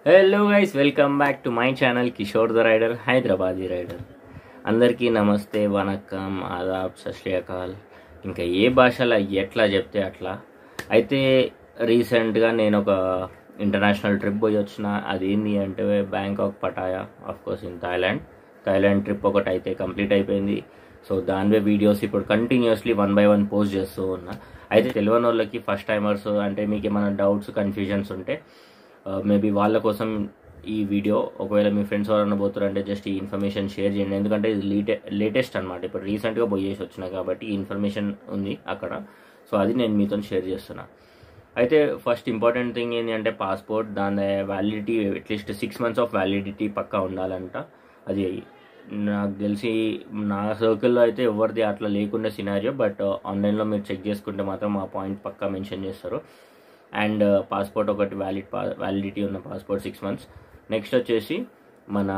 hello guys welcome back to my channel Kishore the rider Hyderabadi rider అందరికీ నమస్తే వనక్కం ఆదాబ్ సశ్రీకాల్ ఇంకా ఏ భాషలో ఎట్లా చెప్తే అట్లా అయితే రీసెంట్గా నేను ఒక ఇంటర్నేషనల్ ట్రిప్ పోయి వచ్చిన అది ఏంటి అంటే Bangkok Pattaya of course in Thailand Thailand trip ఒకటి అయితే కంప్లీట్ అయిపోయింది సో దానివే వీడియోస్ ఇప్పుడు continuously one by one post చేస్తూ ఉన్నా అయితే తెలియని వాళ్ళకి ఫస్ట్ టైమర్స్ అంటే మీకు ఏమైనా డౌట్స్ కన్ఫ్యూజన్స్ ఉంటే మేబీ వాళ్ళ కోసం ఈ వీడియో ఒకవేళ మీ ఫ్రెండ్స్ ఎవరైనా పోతారంటే జస్ట్ ఈ ఇన్ఫర్మేషన్ షేర్ చేయండి ఎందుకంటే ఇది లేటే లేటెస్ట్ అనమాట ఇప్పుడు రీసెంట్గా పోయేసి వచ్చిన కాబట్టి ఈ ఇన్ఫర్మేషన్ ఉంది అక్కడ సో అది నేను మీతో షేర్ చేస్తున్నా అయితే ఫస్ట్ ఇంపార్టెంట్ థింగ్ ఏంటి అంటే పాస్పోర్ట్ దాని validity at least six months of validity పక్కా ఉండాలంట అది నాకు తెలిసి నా సర్కిల్లో అయితే ఎవరిది అట్లా లేకుండా సినారియో బట్ ఆన్లైన్లో మీరు చెక్ చేసుకుంటే మాత్రం ఆ పాయింట్ పక్కా మెన్షన్ చేస్తారు అండ్ పాస్పోర్ట్ ఒకటి వ్యాలిడ్ పా వ్యాలిడిటీ ఉన్న పాస్పోర్ట్ సిక్స్ మంత్స్ నెక్స్ట్ వచ్చేసి మన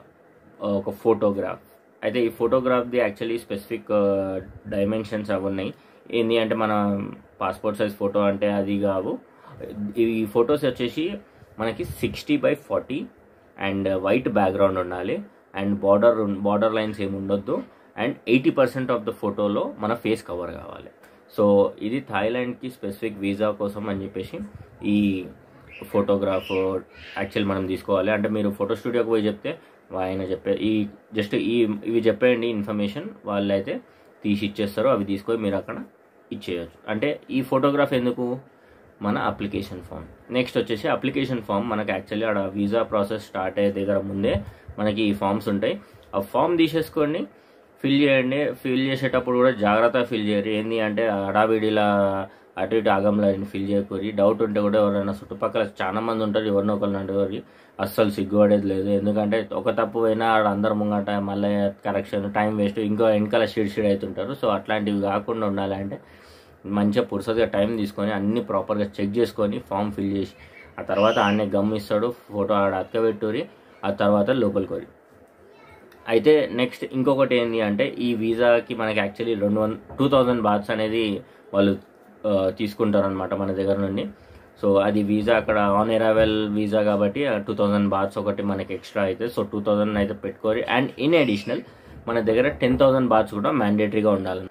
ఒక ఫోటోగ్రాఫ్ అయితే ఈ ఫోటోగ్రాఫ్ది యాక్చువల్లీ స్పెసిఫిక్ డైమెన్షన్స్ అవి ఉన్నాయి ఏంటి అంటే మన పాస్పోర్ట్ సైజ్ ఫోటో అంటే అది కావు ఈ ఫొటోస్ వచ్చేసి మనకి sixty by forty and white background ఉండాలి అండ్ బార్డర్ బార్డర్ లైన్స్ ఏమి ఉండొద్దు and eighty percent of the ఫోటోలో మన ఫేస్ కవర్ కావాలి సో ఇది థాయిలాండ్కి స్పెసిఫిక్ వీసా కోసం అని చెప్పేసి ఈ ఫోటోగ్రాఫ్ యాక్చువల్ మనం తీసుకోవాలి అంటే మీరు ఫోటో స్టూడియోకి పోయి చెప్తే ఆయన చెప్పే ఈ జస్ట్ ఈ ఇవి చెప్పేయండి ఇన్ఫర్మేషన్ వాళ్ళు అయితే తీసి ఇచ్చేస్తారు అవి తీసుకొని మీరు అక్కడ ఇచ్చేయచ్చు అంటే ఈ ఫోటోగ్రాఫ్ ఎందుకు మన అప్లికేషన్ ఫామ్ నెక్స్ట్ వచ్చేసి అప్లికేషన్ ఫామ్ మనకి యాక్చువల్లీ ఆడ వీసా ప్రాసెస్ స్టార్ట్ అయ్యే దగ్గర ముందే మనకి ఈ ఫామ్స్ ఉంటాయి ఆ ఫామ్ తీసేసుకొని ఫిల్ చేయండి ఫిల్ చేసేటప్పుడు కూడా జాగ్రత్తగా ఫిల్ చేయరు ఏంటి అంటే హడావిడిలా అటు ఇటు ఆగంలో ఫిల్ చేయకూరి డౌట్ ఉంటే కూడా ఎవరైనా చుట్టుపక్కల చాలా మంది ఉంటారు ఎవరినో ఒకరిని అడిగారు అస్సలు సిగ్గుపడేది లేదు ఎందుకంటే ఒక తప్పు అయినా ఆడ అందరు ముంగట మళ్ళీ కరెక్షన్ టైం వేస్ట్ ఇంకో వెనకాల షిడ్ షిడ్ అవుతుంటారు సో అట్లాంటివి కాకుండా ఉండాలంటే మంచిగా పురుసతిగా టైం తీసుకొని అన్ని ప్రాపర్గా చెక్ చేసుకొని ఫామ్ ఫిల్ చేసి ఆ తర్వాత ఆడనే గమ్ ఇస్తాడు ఫోటో ఆడ అతకబెట్టురి ఆ తర్వాత లోపలికి వరి అయితే నెక్స్ట్ ఇంకొకటి ఏంటి అంటే ఈ వీసాకి మనకి యాక్చువల్లీ రెండు వన్ టూ థౌజండ్ బాత్స్ అనేది వాళ్ళు తీసుకుంటారనమాట మన దగ్గర నుండి సో అది వీసా అక్కడ ఆన్ ఎరావెల్ వీసా కాబట్టి టూ థౌజండ్ బాత్స్ ఒకటి మనకి ఎక్స్ట్రా అయితే సో టూ థౌజండ్ అయితే పెట్టుకోరి అండ్ ఇన్ అడిషనల్ మన దగ్గర టెన్ థౌజండ్ బాత్స్ కూడా మ్యాండేటరీగా ఉండాలి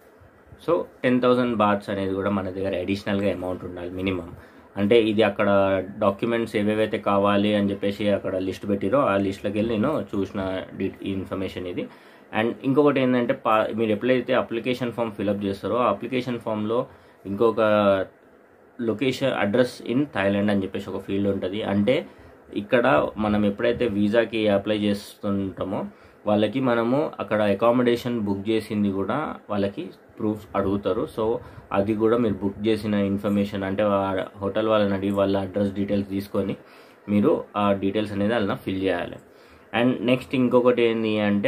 సో టెన్ థౌజండ్ బాత్స్ అనేది కూడా మన దగ్గర అడిషనల్గా అమౌంట్ ఉండాలి మినిమం అంటే ఇది అక్కడ డాక్యుమెంట్స్ ఏవేవైతే కావాలి అని చెప్పేసి అక్కడ లిస్ట్ పెట్టిరో ఆ లిస్ట్లోకి వెళ్ళి నేను చూసిన ఇన్ఫర్మేషన్ ఇది అండ్ ఇంకొకటి ఏంటంటే పా మీరు ఎప్పుడైతే అప్లికేషన్ ఫామ్ ఫిలప్ చేస్తారో ఆ అప్లికేషన్ ఫామ్లో ఇంకొక లొకేషన్ అడ్రస్ ఇన్ థాయిలాండ్ అని చెప్పేసి ఒక ఫీల్డ్ ఉంటుంది అంటే ఇక్కడ మనం ఎప్పుడైతే వీసాకి అప్లై చేస్తుంటామో వాళ్ళకి మనము అక్కడ అకామిడేషన్ బుక్ చేసింది కూడా వాళ్ళకి ప్రూఫ్స్ అడుగుతారు సో అది కూడా మీరు బుక్ చేసిన ఇన్ఫర్మేషన్ అంటే హోటల్ వాళ్ళని అడిగి వాళ్ళ అడ్రస్ డీటెయిల్స్ తీసుకొని మీరు ఆ డీటెయిల్స్ అనేది అలా ఫిల్ చేయాలి అండ్ నెక్స్ట్ ఇంకొకటి ఏంటి అంటే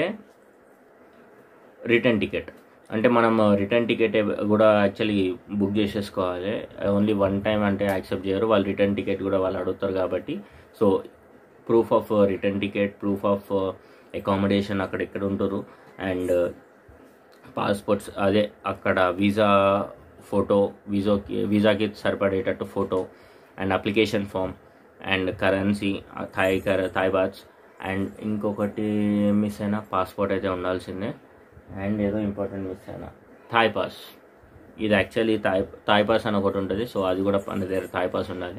రిటర్న్ టికెట్ అంటే మనం రిటర్న్ టికెట్ కూడా యాక్చువల్లీ బుక్ చేసేసుకోవాలి ఓన్లీ వన్ టైం అంటే యాక్సెప్ట్ చేయరు వాళ్ళు రిటర్న్ టికెట్ కూడా వాళ్ళు అడుగుతారు కాబట్టి so proof of return ticket proof of accommodation అక్కడ ఎక్కడ ఉంటారు అండ్ పాస్పోర్ట్స్ అదే అక్కడ వీసా ఫోటో వీజాకి వీసాకి సరిపడేటట్టు photo and application form and currency Thai కర థాయ్ బాత్స్ అండ్ ఇంకొకటి మిస్ అయినా పాస్పోర్ట్ అయితే ఉండాల్సిందే అండ్ ఏదో ఇంపార్టెంట్ మిస్ అయినా థాయ్ పాస్ ఇది యాక్చువల్లీ థాయ్ థాయ్ పాస్ అని ఒకటి ఉంటుంది సో అది కూడా మన దగ్గర థాయ్ పాస్ ఉండాలి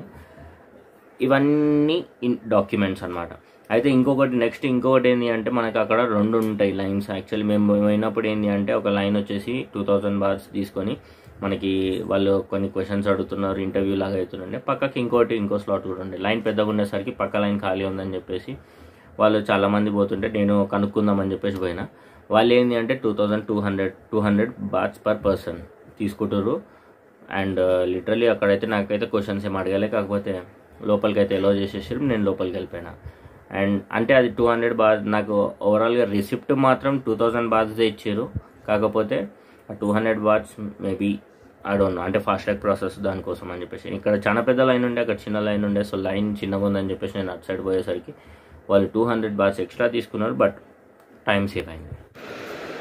ఇవన్నీ ఇన్ డాక్యుమెంట్స్ అనమాట అయితే ఇంకొకటి నెక్స్ట్ ఇంకొకటి ఏంటి అంటే మనకు అక్కడ రెండు ఉంటాయి లైన్స్ యాక్చువల్లీ మేము పోయినప్పుడు ఏంటి అంటే ఒక లైన్ వచ్చేసి టూ థౌజండ్ బార్స్ తీసుకొని మనకి వాళ్ళు కొన్ని క్వశ్చన్స్ అడుగుతున్నారు ఇంటర్వ్యూ లాగా అవుతుండే పక్కకి ఇంకోటి ఇంకో స్లాట్ కూడా ఉండే లైన్ పెద్దగా ఉండేసరికి పక్క లైన్ ఖాళీ ఉందని చెప్పేసి వాళ్ళు చాలామంది పోతుంటే నేను కనుక్కుందామని చెప్పేసి పోయినా వాళ్ళు ఏంటి అంటే two thousand two hundred two hundred bahts per per తీసుకుంటారు అండ్ లిటరలీ అక్కడైతే నాకైతే క్వశ్చన్స్ ఏం అడగలే కాకపోతే లోపలికి అయితే ఎలో చేసేసారు నేను లోపలికి వెళ్ళిపోయినా అండ్ అంటే అది టూ హండ్రెడ్ బాత్ నాకు ఓవరాల్గా రిసిప్ట్ మాత్రం టూ థౌజండ్ బాత్సే ఇచ్చారు కాకపోతే ఆ two hundred bahts maybe no అంటే ఫాస్ట్ ట్రాక్ ప్రాసెస్ దానికోసం అని చెప్పేసి ఇక్కడ చాలా పెద్ద లైన్ ఉండే అక్కడ చిన్న లైన్ ఉండే సో లైన్ చిన్నగా ఉందని చెప్పేసి నేను అటు సైడ్ పోయేసరికి వాళ్ళు టూ హండ్రెడ్ బాత్స్ ఎక్స్ట్రా తీసుకున్నారు బట్ టైం సేవ్ అయింది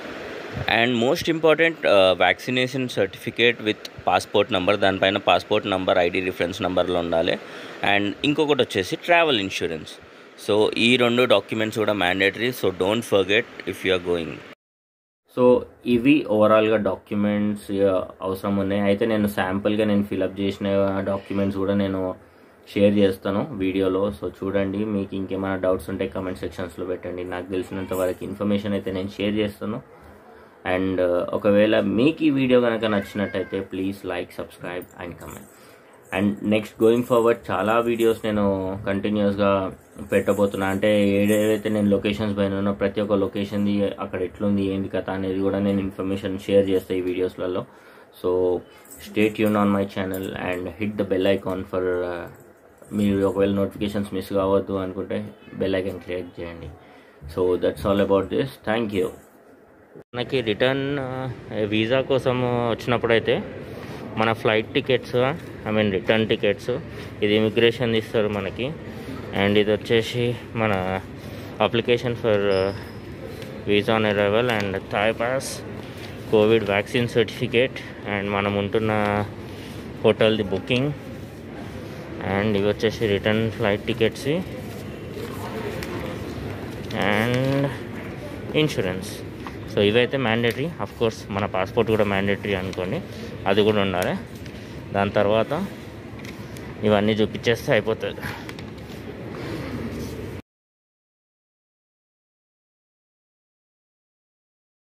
and most important vaccination certificate with passport number దానిపైన పాస్పోర్ట్ నెంబర్ ఐడి రిఫరెన్స్ నెంబర్లో ఉండాలి అండ్ ఇంకొకటి వచ్చేసి ట్రావెల్ ఇన్సూరెన్స్ సో ఈ రెండు డాక్యుమెంట్స్ కూడా mandatory so don't forget if you are going so ఇవి ఓవరాల్గా డాక్యుమెంట్స్ అవసరం ఉన్నాయి అయితే నేను శాంపుల్గా నేను ఫిలప్ చేసిన డాక్యుమెంట్స్ కూడా నేను షేర్ చేస్తాను వీడియోలో సో చూడండి మీకు ఇంకేమైనా డౌట్స్ ఉంటే కమెంట్ సెక్షన్స్లో పెట్టండి నాకు తెలిసినంత వరకు ఇన్ఫర్మేషన్ అయితే నేను షేర్ చేస్తాను అండ్ ఒకవేళ మీకు ఈ వీడియో కనుక నచ్చినట్టయితే please like subscribe and comment and next going forward చాలా వీడియోస్ నేను కంటిన్యూస్గా పెట్టబోతున్నా అంటే ఏదైతే నేను లొకేషన్స్ పైన ఉన్నా ప్రతి ఒక్క లొకేషన్ది అక్కడ ఎట్లుంది ఏంది కథ అనేది కూడా నేను ఇన్ఫర్మేషన్ షేర్ చేస్తాను ఈ వీడియోస్లలో సో స్టేట్ యూన్ on my channel and hit the bell icon for మీరు ఒకవేళ నోటిఫికేషన్స్ మిస్ కావద్దు అనుకుంటే బెల్ ఐకాన్ క్లిక్ చేయండి so that's all about this thank you మనకి రిటర్న్ వీసా కోసం వచ్చినప్పుడైతే మన flight tickets I mean return tickets ఇది ఇమిగ్రేషన్ ఇస్తారు మనకి అండ్ ఇది వచ్చేసి మన application for visa on arrival and Thai pass COVID vaccine certificate and మనం ఉంటున్న హోటల్ది బుకింగ్ అండ్ ఇవి వచ్చేసి return flight tickets and insurance so ఇవైతే మ్యాండేటరీ అఫ్ కోర్స్ మన పాస్పోర్ట్ కూడా మ్యాండేటరీ అనుకోండి అది కూడా ఉండాలి దాని తర్వాత ఇవన్నీ చూపించేస్తే అయిపోతుంది